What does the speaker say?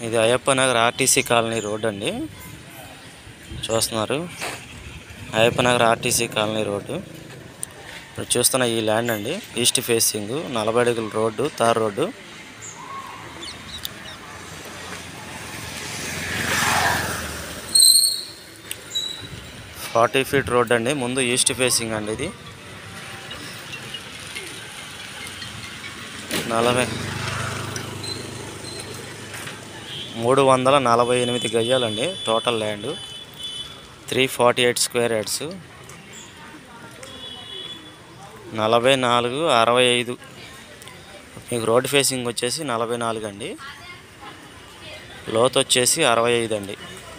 ఇది Ayyappa Nagar RTC colony road అండి చూస్తున్నారు Ayyappa Nagar RTC colony road ఇప్పుడు చూస్తున్న ఈ ల్యాండ్ అండి ఈస్ట్ ఫేసింగ్ నలభై అడుగుల road tar road forty feet road అండి ముందు ఈస్ట్ ఫేసింగ్ అండి ఇది నలభై మూడు వందల నలభై ఎనిమిది గజాలండి total land three forty eight square yards నలభై నాలుగు అరవై ఐదు మీకు రోడ్ ఫేసింగ్ వచ్చేసి నలభై నాలుగు అండి లోతు వచ్చేసి అరవై ఐదు అండి